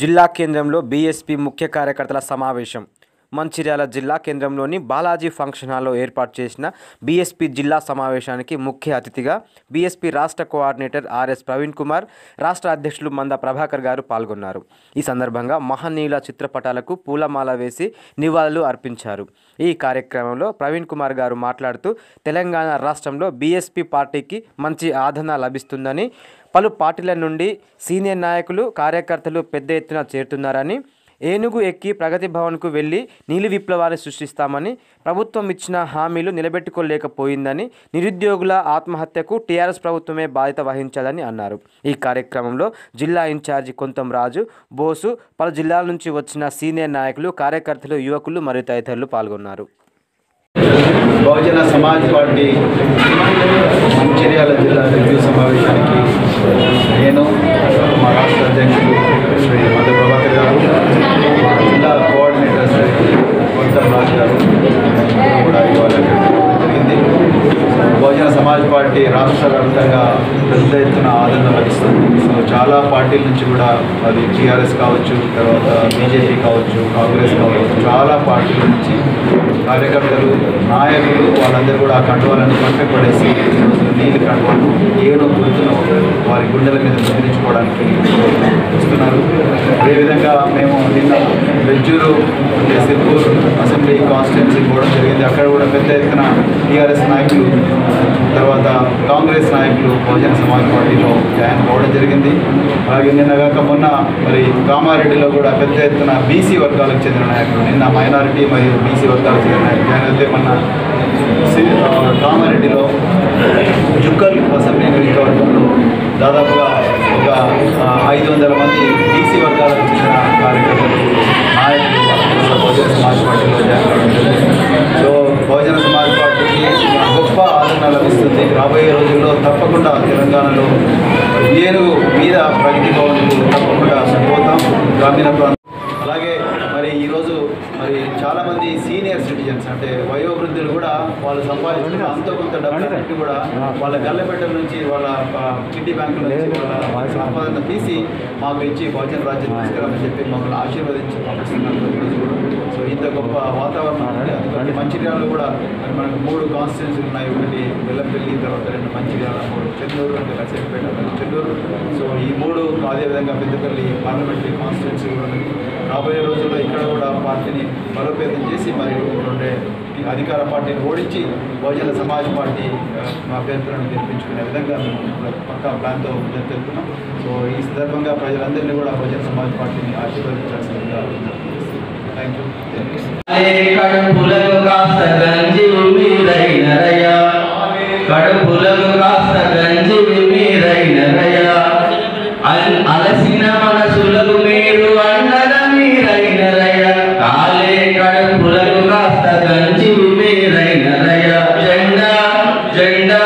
జిల్లా కేంద్రంలో బీఎస్పీ ముఖ్య కార్యకర్తల సమావేశం మంచిర్యాల జిల్లా కేంద్రంలోని బాలాజీ ఫంక్షన్ హాల్లో ఏర్పాటు చేసిన బీఎస్పీ జిల్లా సమావేశానికి ముఖ్య అతిథిగా బీఎస్పీ రాష్ట్ర కోఆర్డినేటర్ ఆర్ఎస్ ప్రవీణ్ కుమార్ రాష్ట్ర అధ్యక్షులు మంద ప్రభాకర్ గారు పాల్గొన్నారు ఈ సందర్భంగా మహనీయుల చిత్రపటాలకు పూలమాల వేసి నివాళులు అర్పించారు ఈ కార్యక్రమంలో ప్రవీణ్ కుమార్ గారు మాట్లాడుతూ తెలంగాణ రాష్ట్రంలో బీఎస్పీ పార్టీకి మంచి ఆదరణ లభిస్తుందని పలు పార్టీల నుండి సీనియర్ నాయకులు కార్యకర్తలు పెద్ద ఎత్తున చేరుతున్నారని ఏనుగు ఎక్కి ప్రగతి భవన్కు వెళ్ళి నీలి విప్లవాన్ని సృష్టిస్తామని ప్రభుత్వం ఇచ్చిన హామీలు నిలబెట్టుకోలేకపోయిందని నిరుద్యోగుల ఆత్మహత్యకు టీఆర్ఎస్ ప్రభుత్వమే బాధ్యత వహించాలని అన్నారు ఈ కార్యక్రమంలో జిల్లా ఇన్ఛార్జి కొంతం రాజు బోసు పలు జిల్లాల నుంచి వచ్చిన సీనియర్ నాయకులు కార్యకర్తలు యువకులు మరియు తదితరులు పాల్గొన్నారు బహుజన సమాజ్ పార్టీ మంచిర్యాల జిల్లా రివ్యూ సమావేశానికి నేను మా రాష్ట్ర అధ్యక్షులు శ్రీ మధ్య ప్రభాకర్ గారు మా జిల్లా కోఆర్డినేటర్ శ్రీ గౌతమ్ రాజ్ గారు అందరూ కూడా ఇవాళ ఇక్కడికి రావడం జరిగింది బహుజన సమాజ్ పార్టీ రాష్ట్ర వ్యాప్తంగా పెద్ద ఎత్తున ఆదరణ లభిస్తుంది సో చాలా పార్టీల నుంచి కూడా అది టీఆర్ఎస్ కావచ్చు తర్వాత బీజేపీ కావచ్చు కాంగ్రెస్ కావచ్చు చాలా పార్టీల నుంచి కార్యకర్తలు నాయకులు వాళ్ళందరూ కూడా ఆ కండువాలను పక్కకు పడేసి ఈరోజు నీళ్ళు కండువాలు ఏడో గుర్తును వారి గుండెల మీద ముద్రించుకోవడానికి వస్తున్నారు అదేవిధంగా మేము నిన్న బెజ్జూరు అంటే సిర్పూర్ అసెంబ్లీ కాన్స్టిట్యున్సీ పోవడం జరిగింది అక్కడ కూడా పెద్ద ఎత్తున టీఆర్ఎస్ నాయకులు తర్వాత కాంగ్రెస్ నాయకులు బహుజన సమాజ్ పార్టీలో జాయిన్ కావడం జరిగింది అలాగే నిన్న కాక మొన్న మరి కామారెడ్డిలో కూడా పెద్ద ఎత్తున బీసీ వర్గాలకు చెందిన నాయకులు నిన్న మైనారిటీ మరియు బీసీ వర్గాలకు చెందిన నాయకులు జాయిన్ అయితే మొన్న సి- ఆ, కామారెడ్డిలో జుక్కల్ అసెంబ్లీ నియోజకవర్గంలో దాదాపుగా ఒక ఆ, ఐదు వందల మంది బీసీ వర్గాలకు చెందిన కార్యకర్తలు నాయకులు వాళ్ళందరూ బహుజన సమాజ్ పార్టీలో జాయిన్ కావడం జరిగింది. సో బహుజన సమాజ్ పార్టీకి గొప్ప ఆదరణ లభిస్తుంది రాబోయే రోజుల్లో తప్పకుండా తెలంగాణలో ఏనుగు మీద ప్రగతి భవన్కు తప్పకుండా పోతాం గ్రామీణ ప్రాంతం అలాగే మరి ఈరోజు మరి చాలామంది సీనియర్ సిటిజన్స్ అంటే వయోవృద్ధులు కూడా వాళ్ళు సంపాదించిన అంతో కొంత డబ్బులన్నింటి కూడా వాళ్ళ గల్లపెట్టల నుంచి వాళ్ళ ఆ, కిడ్నీ బ్యాంకుల నుంచి వాళ్ళ సంపాదన తీసి మాకు ఇచ్చి బహుజన రాజ్యం తీసుకురామని చెప్పి మమ్మల్ని ఆశీర్వదించి పంపిస్తున్నారు ఈరోజు కూడా సో ఇంత గొప్ప వాతావరణం ఉంది అందుకని మంచిర్యాలలో కూడా మరి మనకు మూడు కాన్స్టిట్యున్సీలు ఉన్నాయి ఒకటి బెల్లంపల్లి తర్వాత రెండు మంచిర్యాల మూడు చెన్నూరు అంటే లక్ష్మీపేట మరియు చెన్నూరు సో ఈ మూడు అదేవిధంగా పెద్దపల్లి పార్లమెంటరీ కాన్స్టిట్యున్సీ కూడా ఉంది రాబోయే రోజుల్లో ఇక్కడ కూడా పార్టీని బలోపేతం చేసి మరి ఉండే ఈ అధికార పార్టీని ఓడించి బహుజన సమాజ్ పార్టీ ఆ, మా అభ్యర్థులను గెలిపించుకునే విధంగా మేము పక్కా ప్లాన్తో తెలుపుతున్నాం సో ఈ సందర్భంగా ప్రజలందరినీ కూడా బహుజన సమాజ్ పార్టీని ఆశీర్వదించాల్సిందిగా థ్యాంక్ యూ కడుపులకు కాస్త గంజి మీరైనరయ కడుపులకు కాస్త గంజి మీరైనరయ అల్- అలసిన మనసులకు మీరు అన్నద మీరైనరయ కాలే కడుపులకు కాస్త గంజి మీరైనరయ జెండా జెండా